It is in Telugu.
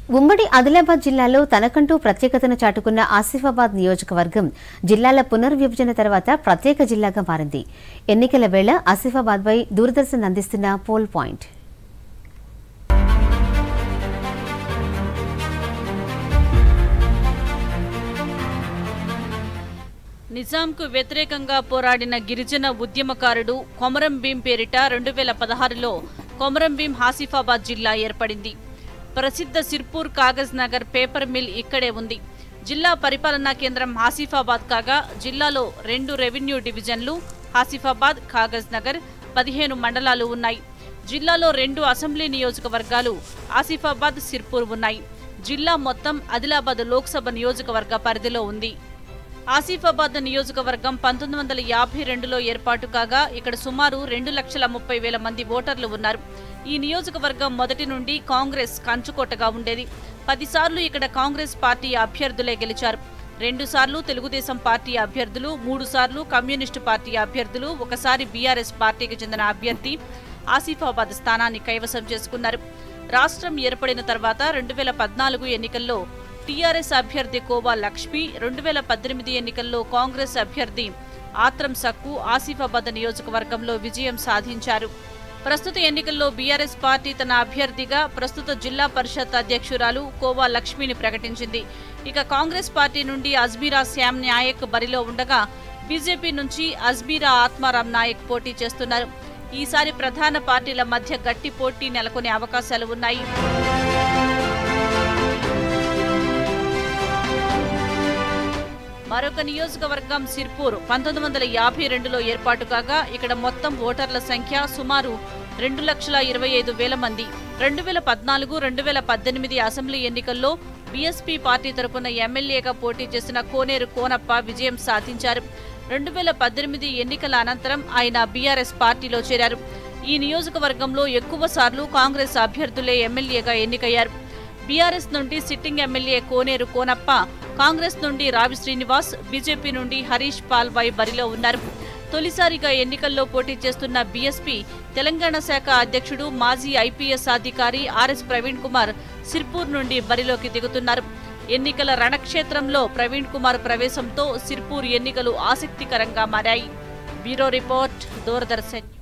ఉమ్మడి ఆదిలాబాద్ జిల్లాలో తనకంటూ ప్రత్యేకతను చాటుకున్న ఆసిఫాబాద్ నియోజకవర్గం జిల్లాల పునర్విభజన తర్వాత ప్రత్యేక జిల్లాగా మారింది ఎన్నికల వేళ ఆసిఫాబాద్పై దూరదర్శన్ అందిస్తున్న పోల్ పాయింట్ నిజాంకు వ్యతిరేకంగా పోరాడిన గిరిజన ఉద్యమకారుడు కొమరం భీం పేరిట రెండు వేల పదహారులో కొమరం భీం హాసిఫాబాద్ జిల్లా ఏర్పడింది ప్రసిద్ధ సిర్పూర్ కాగజ్ నగర్ పేపర్ మిల్ ఇక్కడే ఉంది జిల్లా పరిపాలనా కేంద్రం హాసిఫాబాద్ కాగా జిల్లాలో రెండు రెవెన్యూ డివిజన్లు హాసిఫాబాద్ కాగజ్ నగర్ పదిహేను మండలాలు ఉన్నాయి జిల్లాలో రెండు అసెంబ్లీ నియోజకవర్గాలు ఆసిఫాబాద్ సిర్పూర్ ఉన్నాయి జిల్లా మొత్తం ఆదిలాబాద్ లోక్సభ నియోజకవర్గ పరిధిలో ఉంది ఆసిఫాబాద్ నియోజకవర్గం పంతొమ్మిది వందల యాభై రెండులో ఏర్పాటు కాగా ఇక్కడ సుమారు రెండు లక్షల ముప్పై వేల మంది ఓటర్లు ఉన్నారు ఈ నియోజకవర్గం మొదటి నుండి కాంగ్రెస్ కంచుకోటగా ఉండేది పదిసార్లు ఇక్కడ కాంగ్రెస్ పార్టీ అభ్యర్థులే గెలిచారు రెండుసార్లు తెలుగుదేశం పార్టీ అభ్యర్థులు మూడు సార్లు కమ్యూనిస్టు పార్టీ అభ్యర్థులు ఒకసారి బీఆర్ఎస్ పార్టీకి చెందిన అభ్యర్థి ఆసిఫాబాద్ స్థానాన్ని కైవసం చేసుకున్నారు రాష్ట్రం ఏర్పడిన తర్వాత రెండు వేల పద్నాలుగు ఎన్నికల్లో టీఆర్ఎస్ అభ్యర్థి కోవా లక్ష్మి రెండు వేల పద్దెనిమిది ఎన్నికల్లో కాంగ్రెస్ అభ్యర్థి ఆత్రం సక్కు ఆసిఫాబాద్ నియోజకవర్గంలో విజయం సాధించారు ప్రస్తుత ఎన్నికల్లో బీఆర్ఎస్ పార్టీ తన అభ్యర్థిగా ప్రస్తుత జిల్లా పరిషత్ అధ్యక్షురాలు కోవా లక్ష్మిని ప్రకటించింది ఇక కాంగ్రెస్ పార్టీ నుండి అజ్మీరా శ్యామ్ నాయక్ బరిలో ఉండగా బీజేపీ నుంచి అజ్మీరా ఆత్మారాం నాయక్ పోటీ చేస్తున్నారు ఈసారి ప్రధాన పార్టీల మధ్య గట్టి పోటీ నెలకొనే అవకాశాలు ఉన్నాయి మరొక నియోజకవర్గం సిర్పూర్ పంతొమ్మిది వందల యాభై రెండులో ఏర్పాటు కాగా ఇక్కడ మొత్తం ఓటర్ల సంఖ్య సుమారు రెండు లక్షల ఇరవై ఐదు వేల మంది రెండు వేల పద్నాలుగు రెండు వేల పద్దెనిమిది అసెంబ్లీ ఎన్నికల్లో బీఎస్పీ పార్టీ తరపున ఎమ్మెల్యేగా పోటీ చేసిన కోనేరు కోనప్ప విజయం సాధించారు రెండు వేల పద్దెనిమిది ఎన్నికల అనంతరం ఆయన బీఆర్ఎస్ పార్టీలో చేరారు ఈ నియోజకవర్గంలో ఎక్కువ సార్లు కాంగ్రెస్ అభ్యర్థులే ఎమ్మెల్యేగా ఎన్నికయ్యారు బీఆర్ఎస్ నుండి సిట్టింగ్ ఎమ్మెల్యే కోనేరు కోనప్ప కాంగ్రెస్ నుండి రావి శ్రీనివాస్ బీజేపీ నుండి హరీష్ పాల్వాయ్ బరిలో ఉన్నారు తొలిసారిగా ఎన్నికల్లో పోటీ చేస్తున్న బీఎస్పీ తెలంగాణ శాఖ అధ్యక్షుడు మాజీ ఐపీఎస్ అధికారి ఆర్ఎస్ ప్రవీణ్ కుమార్ సిర్పూర్ నుండి బరిలోకి దిగుతున్నారు ఎన్నికల రణక్షేత్రంలో ప్రవీణ్ కుమార్ ప్రవేశంతో సిర్పూర్ ఎన్నికలు ఆసక్తికరంగా మారాయి బ్యూరో రిపోర్ట్ దూరదర్శన్